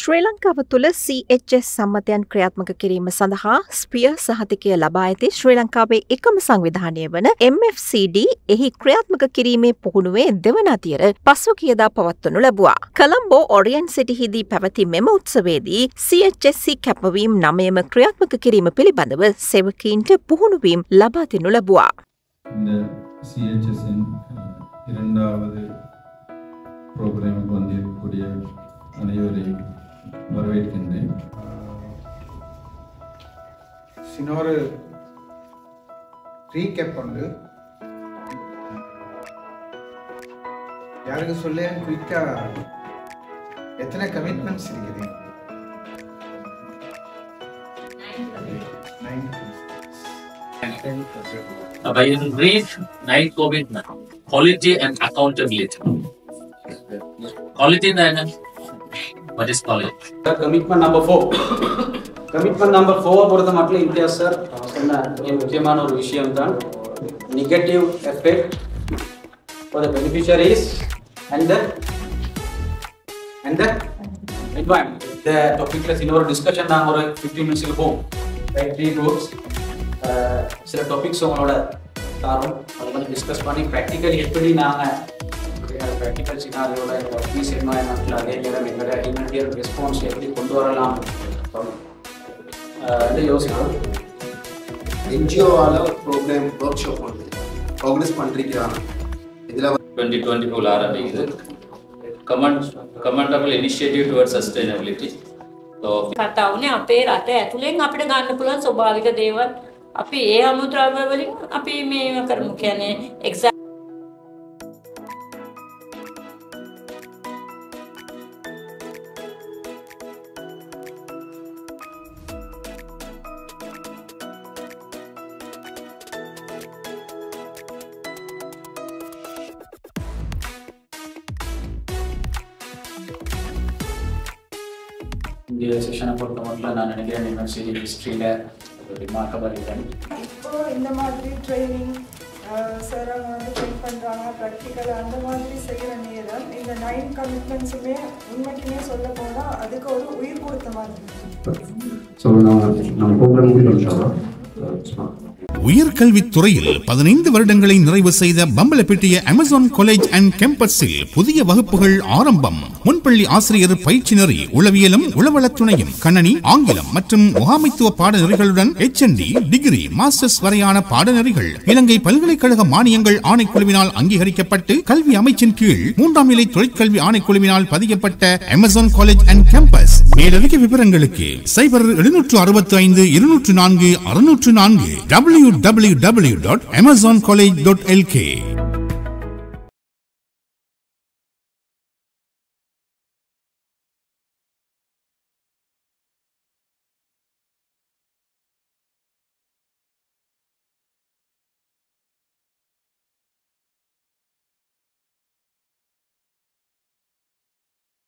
ශ්‍රී ලංකාව තුළ CHS සම්මතයන් ක්‍රියාත්මක කිරීම සඳහා ස්පිය සහතිකය ලබා ඇති ශ්‍රී ලංකාවේ එකම සංවිධානය වන MFCD එහි ක්‍රියාත්මක කිරීමේ පුහුණුවේ දෙවන අතියර පසු කියදා පවත්වනු ලැබවා. කළම්බෝ ඔරියන් සිටිහිදී පැවති මෙම උත්සවේදී CHSC කැපවීම් නමයම ක්‍රියාත්මක කිරීම පිළිබඳව සෙවකීන්ට පුහුණුවීම් ලබා දෙනු ලැබවා. இந்த சிஹெச்எஸ்ஸின் இரண்டாவது ப்ரோக்ராமுக்கு வந்திருக்கக்கூடிய அனைவரையும் வரவேற்கின்றேன் சின்னொரு ரீகேப் உண்டு யாருக்கு சொல்ல குயிக்கா எத்தனை கமிட்மெண்ட்ஸ் இருக்குது Nine commitments. Uh, by in brief, nine commitment, quality and accountability. Quality and what is quality? Commitment number four commitment number four பொறுத்த மட்டும் இம்தியாஸ் சார் சொன்ன மிக முக்கியமான ஒரு விஷயம் தான் negative effect for the beneficiaries and the and the environment இந்த டாபிக்ல இன்னொரு டிஸ்கஷன் நாங்கள் ஒரு ஃபிஃப்டீன் மினிட்ஸுக்கு போவோம் ரைட் த்ரீ குரூப்ஸ் சில டாபிக்ஸ் உங்களோட தாரோம் அதை வந்து டிஸ்கஸ் பண்ணி ப்ராக்டிக்கலி எப்படி நாங்கள் ப்ராக்டிக்கல் சினாரியோட ஒர்க்பீஸ் என்வாயன்மெண்ட்டில் அதே நேரம் எங்களோட இமீடியட் ரெஸ்பான்ஸ் எப்படி கொண்டு வரலாம் இதை யோசிக்கிறோம் என்ஜிஓவால் ஒரு ப்ரோக்ராம் ஒர்க் ஷாப் வந்து ஆர்கனைஸ் பண்ணிருக்கிறாங்க இதில் Twenty twenty four ஆரம்பிக்குது Comment, commendable initiative towards sustainability. So කතා වුණේ අපේ රට ඇතුළෙන් අපිට ගන්න පුළුවන් ස්වභාවික දේවල් අපි ඒ අමුද්‍රව්‍ය වලින් අපි මේ කරමු කියන්නේ එක්සා இந்த செஷனை பொறுத்த மட்டும் நான் நினைக்கிறேன் யூனிவர்சிட்டி ஹிஸ்ட்ரியில் ரிமார்க்கபிள் இவெண்ட் இப்போ இந்த மாதிரி ட்ரைனிங் சார் அவங்க வந்து ட்ரெயின் பண்ணுறாங்க ப்ராக்டிக்கல் அந்த மாதிரி செய்கிற நேரம் இந்த நைன் கமிட்மெண்ட்ஸுமே உண்மைக்குமே சொல்ல போனால் அதுக்கு ஒரு உயிர் கொடுத்த மாதிரி ஸோ நம்ம நம்ம ப்ரோக்ராம் முடிக்கலாம் உயர்கல்வித் துறையில் பதினைந்து வருடங்களை நிறைவு செய்த பம்பலப்பிட்டிய அமேசான் காலேஜ் அண்ட் கேம்பஸில் புதிய வகுப்புகள் ஆரம்பம் முன்பள்ளி ஆசிரியர் பயிற்சி நெறி உளவியலும் உளவளத் துணையும் கணனி ஆங்கிலம் மற்றும் முகாமைத்துவ பாடநெறிகளுடன் HND டிகிரி மாஸ்டர்ஸ் வரையான பாடநெறிகள் இலங்கை பல்கலைக்கழக மானியங்கள் ஆணைக்குழுவினால் அங்கீகரிக்கப்பட்டு கல்வி அமைச்சின் கீழ் மூன்றாம் நிலை தொழிற்கல்வி ஆணைக்குழுவினால் பதியப்பட்ட அமேசான் காலேஜ் அண்ட் கேம்பஸ் மேலதிக விவரங்களுக்கு சைபர் எழுநூற்று அறுபத்தி ஐந்து இருநூற்று நான்கு அறுநூற்று நான்கு W W W dot Amazon college dot L K